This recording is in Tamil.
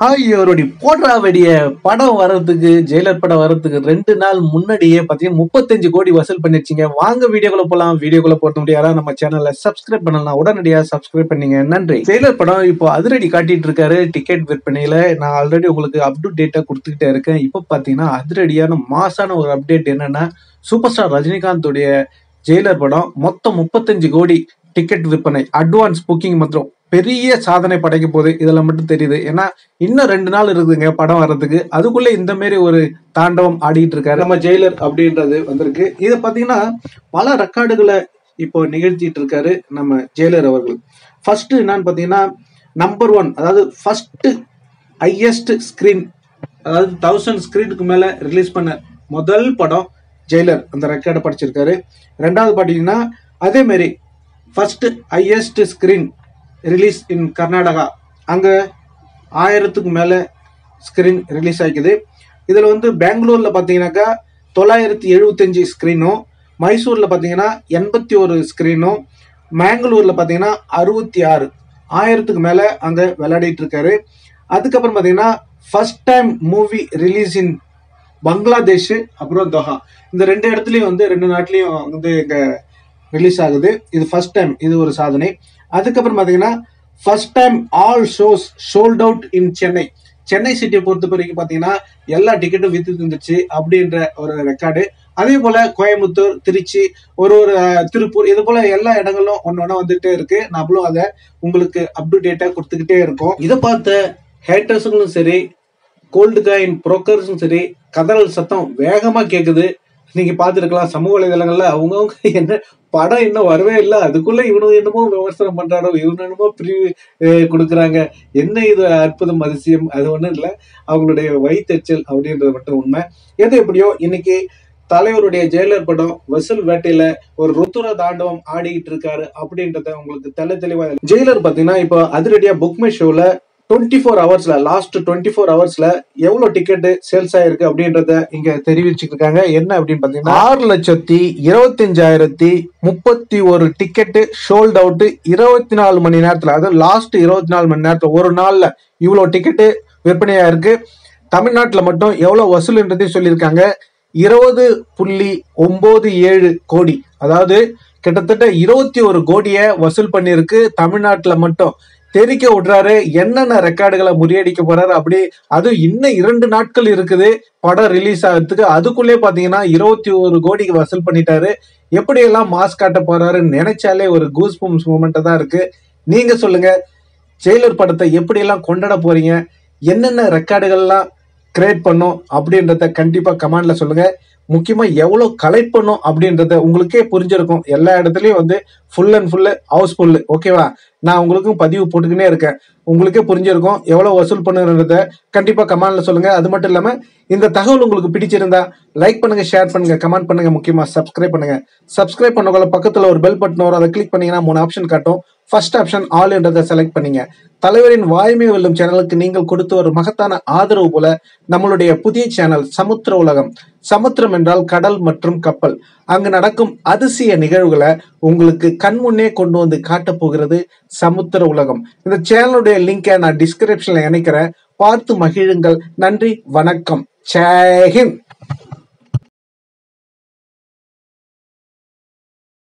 ஆகியோருடைய போடுறா வெடிய படம் வர்றதுக்கு ஜெயிலர் படம் வர்றதுக்கு ரெண்டு நாள் முன்னாடியே பாத்தீங்கன்னா முப்பத்தஞ்சு கோடி வசூல் பண்ணிருச்சீங்க வாங்க வீடியோக்குள்ள போலாம் வீடியோக்குள்ள போறது முடியாதா நம்ம சேனலை சப்ஸ்கிரைப் பண்ணலாம் உடனடியா சப்ஸ்கிரைப் பண்ணீங்க நன்றி ஜெயிலர் படம் இப்போ அதிரடி காட்டிட்டு இருக்காரு டிக்கெட் விற்பனையில நான் ஆல்ரெடி உங்களுக்கு அப் டு டேட்டா கொடுத்துக்கிட்டே இருக்கேன் இப்போ பாத்தீங்கன்னா அதிரடியான மாசான ஒரு அப்டேட் என்னன்னா சூப்பர் ஸ்டார் ரஜினிகாந்தோடைய ஜெயிலர் படம் மொத்தம் முப்பத்தஞ்சு கோடி டிக்கெட் விற்பனை அட்வான்ஸ் புக்கிங் மற்றும் பெரிய சாதனை படைக்க போகுது இதெல்லாம் மட்டும் தெரியுது ஏன்னா இன்னும் ரெண்டு நாள் இருக்குதுங்க படம் வர்றதுக்கு அதுக்குள்ள இந்த மாதிரி ஒரு தாண்டவம் ஆடிட்டு இருக்காரு நம்ம ஜெயிலர் அப்படின்றது வந்திருக்கு இதை பாத்தீங்கன்னா பல ரெக்கார்டுகளை இப்போ நிகழ்த்திட்டு இருக்காரு நம்ம ஜெயிலர் அவர்கள் ஃபர்ஸ்ட் என்னன்னு பாத்தீங்கன்னா நம்பர் ஒன் அதாவது ஃபர்ஸ்ட் ஹையஸ்ட் ஸ்கிரீன் அதாவது தௌசண்ட் ஸ்கிரீனுக்கு மேல ரிலீஸ் பண்ண முதல் படம் ஜெயிலர் அந்த ரெக்கார்டை படிச்சிருக்காரு ரெண்டாவது பாத்தீங்கன்னா அதே மாதிரி first highest screen release in Karnataka அங்க ஆயிரத்துக்கு மேல ஸ்கிரீன் ரிலீஸ் ஆகிக்குது இதுல வந்து பெங்களூர்ல பாத்தீங்கன்னாக்கா தொள்ளாயிரத்தி எழுபத்தஞ்சு ஸ்கிரீனும் மைசூர்ல பாத்தீங்கன்னா எண்பத்தி ஒரு ஸ்கிரீனும் மேங்களூர்ல பாத்தீங்கன்னா அறுபத்தி ஆறு ஆயிரத்துக்கு மேல அங்க விளையாடிட்டு இருக்காரு அதுக்கப்புறம் பாத்தீங்கன்னா first time movie release in Bangladesh அப்புறம் தோஹா இந்த ரெண்டு இடத்துலயும் வந்து ரெண்டு நாட்டிலையும் வந்து இங்க ரிலீஸ் ஆகுது இது ஃபர்ஸ்ட் டைம் இது ஒரு சாதனை அதுக்கப்புறம் பாத்தீங்கன்னா first time all shows sold out in Chennai Chennai சிட்டியை பொறுத்த வரைக்கும் பாத்தீங்கன்னா எல்லா டிக்கெட்டும் வித்து இருந்துச்சு அப்படின்ற ஒரு ரெக்கார்டு அதே போல கோயம்புத்தூர் திருச்சி ஒரு ஒரு அஹ், திருப்பூர் இது போல எல்லா இடங்களும் ஒன்னு ஒண்ணு வந்துட்டே இருக்கு நம்மளும் அதை உங்களுக்கு அப் டு டேட்டா கொடுத்துக்கிட்டே இருக்கோம் இதை பார்த்த ஹேட்டர்ஸுங்களும் சரி கோல்டு காயின் புரோக்கர்ஸும் சரி கதறல் சத்தம் வேகமா கேக்குது நீங்க பார்த்துருக்கலாம் சமூக வலைதளங்கள்ல அவங்கவுங்க என்ன படம் இன்னும் வரவே இல்லை அதுக்குள்ள இவனும் என்னமோ விமர்சனம் பண்றாரோ இவனு என்னமோ பிரிவு அஹ், கொடுக்குறாங்க என்ன இது அற்புதம் அதிசயம் அது ஒண்ணும் இல்லை அவங்களுடைய வயிற்றுச்சல் அப்படின்றது மட்டும் உண்மை எது எப்படியோ இன்னைக்கு தலைவருடைய ஜெயிலர் படம் வசூல் வேட்டையில ஒரு ருத்துர தாண்டவம் ஆடிக்கிட்டு இருக்காரு அப்படின்றத உங்களுக்கு தெள்ள தெளிவா ஜெயிலர் பாத்தீங்கன்னா இப்போ அதிரடியா புக் மை ஷோல டுவெண்ட்டி ஃபோர் ஹவர்ஸ்ல லாஸ்ட் டுவெண்ட்டி ஃபோர் ஹவர்ஸ்ல எவ்வளவு டிக்கெட் சேல்ஸ் ஆயிருக்கு அப்படின்றத இங்க தெரிவிச்சிருக்காங்க என்ன அப்படின்னு பாத்தீங்கன்னா ஆறு லட்சத்தி இருபத்தஞ்சாயிரத்தி முப்பத்தி ஒரு டிக்கெட் ஷோல்ட் அவுட் இருபத்தி நாலு மணி நேரத்துல அதாவது லாஸ்ட் இருபத்தி நாலு மணி நேரத்துல ஒரு நாள்ல இவ்வளவு டிக்கெட் விற்பனையா இருக்கு தமிழ்நாட்டுல மட்டும் எவ்வளவு வசூல்ன்றதையும் சொல்லியிருக்காங்க இருபது புள்ளி ஒன்பது ஏழு கோடி அதாவது கிட்டத்தட்ட இருபத்தி ஒரு கோடியை வசூல் பண்ணியிருக்கு தமிழ்நாட்டுல மட்டும் தெரிக்க விடுறாரு என்னென்ன ரெக்கார்டுகளை முறியடிக்க போறாரு அப்படி அதுவும் இன்னும் இரண்டு நாட்கள் இருக்குது படம் ரிலீஸ் ஆகிறதுக்கு அதுக்குள்ளே பாத்தீங்கன்னா இருபத்தி ஒரு கோடிக்கு வசூல் பண்ணிட்டாரு எப்படியெல்லாம் மாஸ் காட்ட போறாருன்னு நினைச்சாலே ஒரு கூஸ் பம்ஸ் மூமெண்ட் தான் இருக்கு நீங்க சொல்லுங்க ஜெயிலர் படத்தை எப்படியெல்லாம் கொண்டாட போறீங்க என்னென்ன ரெக்கார்டுகள்லாம் கிரியேட் பண்ணும் அப்படின்றத கண்டிப்பா கமெண்ட்ல சொல்லுங்க முக்கியமா எவ்வளவு கலெக்ட் பண்ணும் அப்படின்றத உங்களுக்கே புரிஞ்சிருக்கும் எல்லா இடத்துலயும் வந்து ஃபுல் அண்ட் ஃபுல்லு ஹவுஸ்ஃபுல் ஓகேவா நான் உங்களுக்கும் பதிவு போட்டுக்கினே இருக்கேன் உங்களுக்கே புரிஞ்சிருக்கும் எவ்வளவு வசூல் பண்ணுன்றத கண்டிப்பா கமெண்ட்ல சொல்லுங்க அது மட்டும் இல்லாம இந்த தகவல் உங்களுக்கு பிடிச்சிருந்தா லைக் பண்ணுங்க ஷேர் பண்ணுங்க கமெண்ட் பண்ணுங்க முக்கியமா சப்ஸ்கிரைப் பண்ணுங்க சப்ஸ்கிரைப் பண்ணக்குள்ள பக்கத்துல ஒரு பெல் பட்டன் வரும் அதை கிளிக் பண்ணீங்கன்னா மூணு ஆப்ஷன் காட்டும் ஃபர்ஸ்ட் ஆப்ஷன் ஆல் என்றதை செலக்ட் பண்ணீங்க தலைவரின் வாய்மை வெல்லும் சேனலுக்கு நீங்கள் கொடுத்து வரும் மகத்தான ஆதரவு போல நம்மளுடைய புதிய சேனல் சமுத்திர உலகம் சமுத்திரம் என்றால் கடல் மற்றும் கப்பல் அங்கு நடக்கும் அதிசய நிகழ்வுகளை உங்களுக்கு கண்முன்னே கொண்டு வந்து காட்டப் போகிறது சமுத்திர உலகம் இந்த சேனலுடைய லிங்கை நான் டிஸ்கிரிப்ஷன்ல இணைக்கிறேன் பார்த்து மகிழுங்கள் நன்றி வணக்கம் ஜெய் ஹிந்த்